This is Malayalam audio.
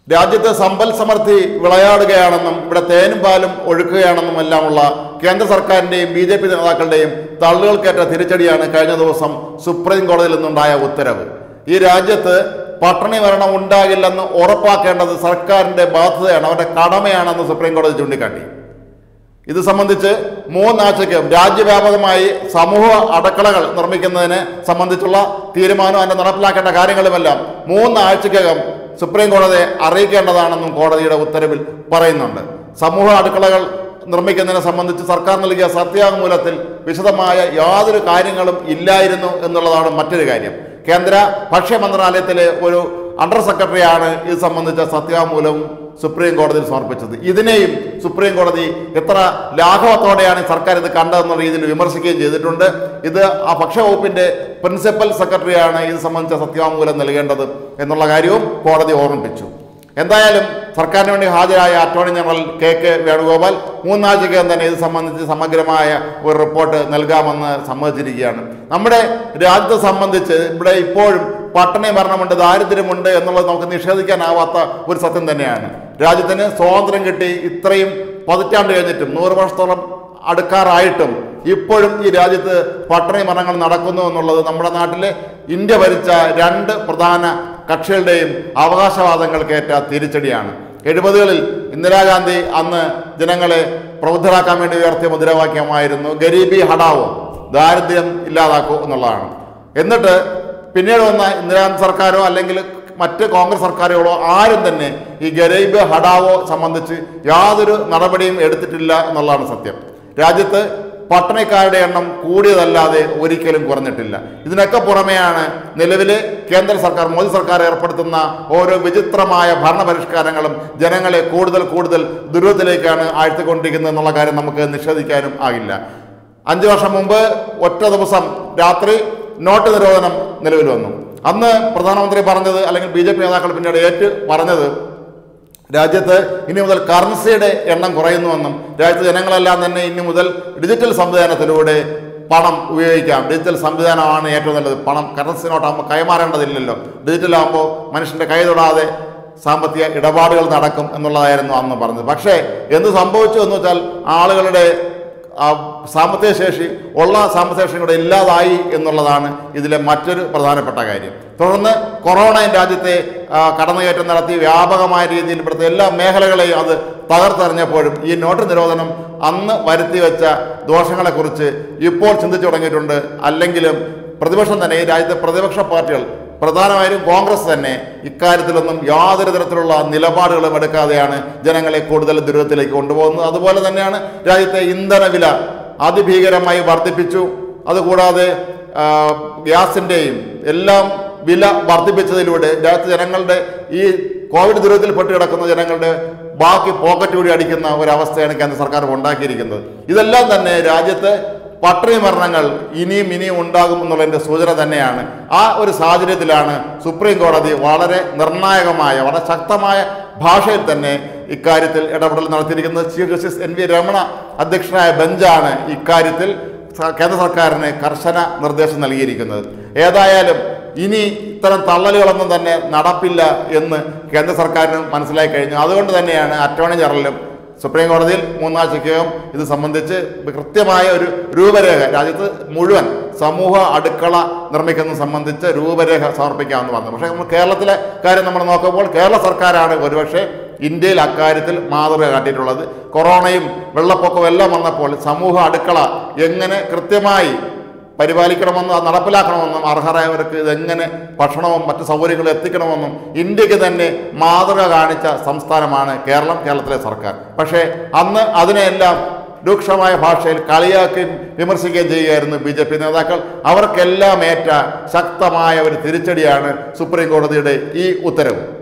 രാജ്യത്ത് സമ്പൽ സമൃദ്ധി വിളയാടുകയാണെന്നും ഇവിടെ തേനും പാലും ഒഴുക്കുകയാണെന്നും എല്ലാമുള്ള കേന്ദ്ര സർക്കാരിന്റെയും ബി ജെ പി നേതാക്കളുടെയും തള്ളുകൾക്കേറ്റ തിരിച്ചടിയാണ് കഴിഞ്ഞ ദിവസം സുപ്രീം കോടതിയിൽ നിന്നുണ്ടായ ഉത്തരവ് ഈ രാജ്യത്ത് പട്ടിണി മരണം ഉണ്ടാകില്ലെന്ന് ഉറപ്പാക്കേണ്ടത് സർക്കാരിന്റെ ബാധ്യതയാണ് അവരുടെ കടമയാണെന്ന് സുപ്രീം കോടതി ചൂണ്ടിക്കാട്ടി ഇത് സംബന്ധിച്ച് മൂന്നാഴ്ചയ്ക്കകം രാജ്യവ്യാപകമായി സമൂഹ അടക്കളകൾ നിർമ്മിക്കുന്നതിനെ സംബന്ധിച്ചുള്ള തീരുമാനം അതിന്റെ നടപ്പിലാക്കേണ്ട കാര്യങ്ങളുമെല്ലാം മൂന്നാഴ്ചയ്ക്കകം സുപ്രീം കോടതിയെ അറിയിക്കേണ്ടതാണെന്നും കോടതിയുടെ ഉത്തരവിൽ പറയുന്നുണ്ട് സമൂഹ അടുക്കളകൾ നിർമ്മിക്കുന്നതിനെ സംബന്ധിച്ച് സർക്കാർ നൽകിയ സത്യാമൂലത്തിൽ വിശദമായ യാതൊരു കാര്യങ്ങളും ഇല്ലായിരുന്നു എന്നുള്ളതാണ് മറ്റൊരു കാര്യം കേന്ദ്ര ഭക്ഷ്യ മന്ത്രാലയത്തിലെ ഒരു അണ്ടർ സെക്രട്ടറിയാണ് ഇത് സംബന്ധിച്ച സത്യാമൂലവും സുപ്രീം കോടതിയിൽ സമർപ്പിച്ചത് ഇതിനെയും സുപ്രീം കോടതി എത്ര ലാഘവത്തോടെയാണ് ഈ സർക്കാർ ഇത് കണ്ടതെന്ന രീതിയിൽ വിമർശിക്കുകയും ചെയ്തിട്ടുണ്ട് ഇത് ആ ഭക്ഷ്യവകുപ്പിന്റെ പ്രിൻസിപ്പൽ സെക്രട്ടറിയാണ് ഇത് സംബന്ധിച്ച സത്യവാങ്മൂലം നൽകേണ്ടത് എന്നുള്ള കാര്യവും കോടതി ഓർമ്മിപ്പിച്ചു എന്തായാലും സർക്കാരിന് വേണ്ടി ഹാജരായ attorney general K K Venugopal മൂന്നാഴ്ചക്കകം തന്നെ ഇത് സംബന്ധിച്ച് സമഗ്രമായ ഒരു റിപ്പോർട്ട് നൽകാമെന്ന് സമ്മതിച്ചിരിക്കുകയാണ് നമ്മുടെ രാജ്യത്തെ സംബന്ധിച്ച് ഇവിടെ ഇപ്പോഴും പട്ടിണി മരണമുണ്ട് ദാരിദ്ര്യമുണ്ട് എന്നുള്ളത് നമുക്ക് നിഷേധിക്കാനാവാത്ത ഒരു സത്യം തന്നെയാണ് രാജ്യത്തിന് സ്വാതന്ത്ര്യം കിട്ടി ഇത്രയും പതിറ്റാണ്ട് കഴിഞ്ഞിട്ടും നൂറ് വർഷത്തോളം അടുക്കാറായിട്ടും ഇപ്പോഴും ഈ രാജ്യത്ത് പട്ടിണി മരണങ്ങൾ നടക്കുന്നു എന്നുള്ളത് നമ്മുടെ നാട്ടിലെ ഇന്ത്യ ഭരിച്ച രണ്ട് പ്രധാന കക്ഷികളുടെയും അവകാശവാദങ്ങൾക്കേറ്റ തിരിച്ചടിയാണ് എഴുപതുകളിൽ ഇന്ദിരാഗാന്ധി അന്ന് ജനങ്ങളെ പ്രബുദ്ധരാക്കാൻ വേണ്ടി ഉയർത്തിയ മുദ്രാവാക്യമായിരുന്നു ഗരീബി ഹടാവോ ദാരിദ്ര്യം ഇല്ലാതാക്കൂ എന്നുള്ളതാണ് എന്നിട്ട് പിന്നീട് വന്ന ഇന്ദിരാഗാന്ധി സർക്കാരോ അല്ലെങ്കിൽ മറ്റ് കോൺഗ്രസ് സർക്കാരുകളോ ആരും തന്നെ ഈ ഗരീബ് ഹടാവോ സംബന്ധിച്ച് യാതൊരു നടപടിയും എടുത്തിട്ടില്ല എന്നുള്ളതാണ് സത്യം രാജ്യത്ത് പട്ടണക്കാരുടെ എണ്ണം കൂടിയതല്ലാതെ ഒരിക്കലും കുറഞ്ഞിട്ടില്ല ഇതിനൊക്കെ പുറമെയാണ് നിലവിലെ കേന്ദ്ര സർക്കാർ മോദി സർക്കാർ ഏർപ്പെടുത്തുന്ന ഓരോ വിചിത്രമായ ഭരണപരിഷ്കാരങ്ങളും ജനങ്ങളെ കൂടുതൽ കൂടുതൽ ദുരിതത്തിലേക്കാണ് ആഴ്ത്തിക്കൊണ്ടിരിക്കുന്നത് എന്നുള്ള കാര്യം നമുക്ക് നിഷേധിക്കാനും ആകില്ല അഞ്ചു വർഷം മുമ്പ് ഒറ്റ ദിവസം രാത്രി നോട്ട് നിരോധനം നിലവിൽ വന്നു അന്ന് പ്രധാനമന്ത്രി പറഞ്ഞത് അല്ലെങ്കിൽ ബി ജെ പി നേതാക്കൾ പിന്നീട് ഏറ്റു പറഞ്ഞത് രാജ്യത്ത് ഇനി മുതൽ കറൻസിയുടെ എണ്ണം കുറയുന്നുവെന്നും രാജ്യത്തെ ജനങ്ങളെല്ലാം തന്നെ ഇനി മുതൽ ഡിജിറ്റൽ സംവിധാനത്തിലൂടെ പണം ഉപയോഗിക്കാം ഡിജിറ്റൽ സംവിധാനമാണ് ഏറ്റവും നല്ലത് പണം കറൻസി നോട്ടാകുമ്പോൾ കൈമാറേണ്ടതില്ലല്ലോ ഡിജിറ്റൽ ആകുമ്പോൾ മനുഷ്യൻ്റെ കൈ തൊടാതെ സാമ്പത്തിക ഇടപാടുകൾ നടക്കും എന്നുള്ളതായിരുന്നു അന്ന് പറഞ്ഞത് പക്ഷേ എന്ത് സംഭവിച്ചു എന്ന് വെച്ചാൽ ആളുകളുടെ ആ സാമ്പത്തിക ശേഷി ഉള്ള സാമ്പത്തിക ശേഷി കൂടെ ഇല്ലാതായി എന്നുള്ളതാണ് ഇതിലെ മറ്റൊരു പ്രധാനപ്പെട്ട കാര്യം തുടർന്ന് കൊറോണ രാജ്യത്തെ ആ, കടന്നുകയറ്റം നടത്തി വ്യാപകമായ രീതിയിൽ ഇവിടുത്തെ എല്ലാ മേഖലകളെയും അത് തകർത്തെറിഞ്ഞപ്പോഴും ഈ നോട്ട് നിരോധനം അന്ന് വരുത്തി വെച്ച ദോഷങ്ങളെക്കുറിച്ച് ഇപ്പോൾ ചിന്തിച്ചു തുടങ്ങിയിട്ടുണ്ട് അല്ലെങ്കിലും പ്രതിപക്ഷം തന്നെ ഈ രാജ്യത്തെ പ്രതിപക്ഷ പാർട്ടികൾ പ്രധാനമായും കോൺഗ്രസ് തന്നെ ഇക്കാര്യത്തിലൊന്നും യാതൊരു തരത്തിലുള്ള നിലപാടുകളും എടുക്കാതെയാണ് ജനങ്ങളെ കൂടുതൽ ദുരിതത്തിലേക്ക് കൊണ്ടുപോകുന്നത് അതുപോലെ തന്നെയാണ് രാജ്യത്തെ ഇന്ധന വില അതിഭീകരമായി വർദ്ധിപ്പിച്ചു അതുകൂടാതെ ആ, ഗ്യാസിൻ്റെയും എല്ലാം വില വർദ്ധിപ്പിച്ചതിലൂടെ രാജ്യത്തെ ജനങ്ങളുടെ ഈ കോവിഡ് ദുരിതത്തിൽപ്പെട്ട് കിടക്കുന്ന ജനങ്ങളുടെ ബാക്കി പോക്കറ്റ് കൂടി അടിക്കുന്ന ഒരവസ്ഥയാണ് കേന്ദ്ര സർക്കാർ ഉണ്ടാക്കിയിരിക്കുന്നത് ഇതെല്ലാം തന്നെ രാജ്യത്ത് പട്ടിണി മരണങ്ങൾ ഇനിയും ഇനിയും ഉണ്ടാകും എന്നുള്ളതിൻ്റെ സൂചന തന്നെയാണ് ആ ഒരു സാഹചര്യത്തിലാണ് സുപ്രീം കോടതി വളരെ നിർണായകമായ വളരെ ശക്തമായ ഭാഷയിൽ തന്നെ ഇക്കാര്യത്തിൽ ഇടപെടൽ നടത്തിയിരിക്കുന്നത് chief justice N V Ramana അധ്യക്ഷനായ ബെഞ്ചാണ് ഇക്കാര്യത്തിൽ സ- കേന്ദ്ര സർക്കാരിന് കർശന നിർദ്ദേശം നൽകിയിരിക്കുന്നത് ഏതായാലും ഇനി ഇത്തരം തള്ളലുകളൊന്നും തന്നെ നടപ്പില്ല എന്ന് കേന്ദ്ര സർക്കാരിന് മനസ്സിലായി കഴിഞ്ഞു അതുകൊണ്ട് തന്നെയാണ് അറ്റോർണി ജനറലും സുപ്രീം കോടതിയിൽ മൂന്നാഴ്ചയ്ക്കകം ഇത് സംബന്ധിച്ച് കൃത്യമായ ഒരു രൂപരേഖ രാജ്യത്ത് മുഴുവൻ സമൂഹ അടുക്കള നിർമ്മിക്കുന്നത് സംബന്ധിച്ച് രൂപരേഖ സമർപ്പിക്കാമെന്ന് പറഞ്ഞു പക്ഷേ നമ്മൾ കേരളത്തിലെ കാര്യം നമ്മൾ നോക്കുമ്പോൾ കേരള സർക്കാരാണ് ഒരുപക്ഷെ ഇന്ത്യയിൽ അക്കാര്യത്തിൽ മാതൃക കാട്ടിയിട്ടുള്ളത് കൊറോണയും വെള്ളപ്പൊക്കവും എല്ലാം വന്നപ്പോൾ സമൂഹ അടുക്കള എങ്ങനെ കൃത്യമായി പരിപാലിക്കണമെന്നും അത് നടപ്പിലാക്കണമെന്നും അർഹരായവർക്ക് ഇതെങ്ങനെ ഭക്ഷണവും മറ്റ് സൗകര്യങ്ങളും എത്തിക്കണമെന്നും ഇന്ത്യക്ക് തന്നെ മാതൃക കാണിച്ച സംസ്ഥാനമാണ് കേരളം കേരളത്തിലെ സർക്കാർ പക്ഷേ അന്ന് അതിനെല്ലാം രൂക്ഷമായ ഭാഷയിൽ കളിയാക്കുകയും വിമർശിക്കുകയും ചെയ്യുകയായിരുന്നു ബി ജെ പി നേതാക്കൾ അവർക്കെല്ലാം ഏറ്റ ശക്തമായ ഒരു തിരിച്ചടിയാണ് സുപ്രീം കോടതിയുടെ ഈ ഉത്തരവ്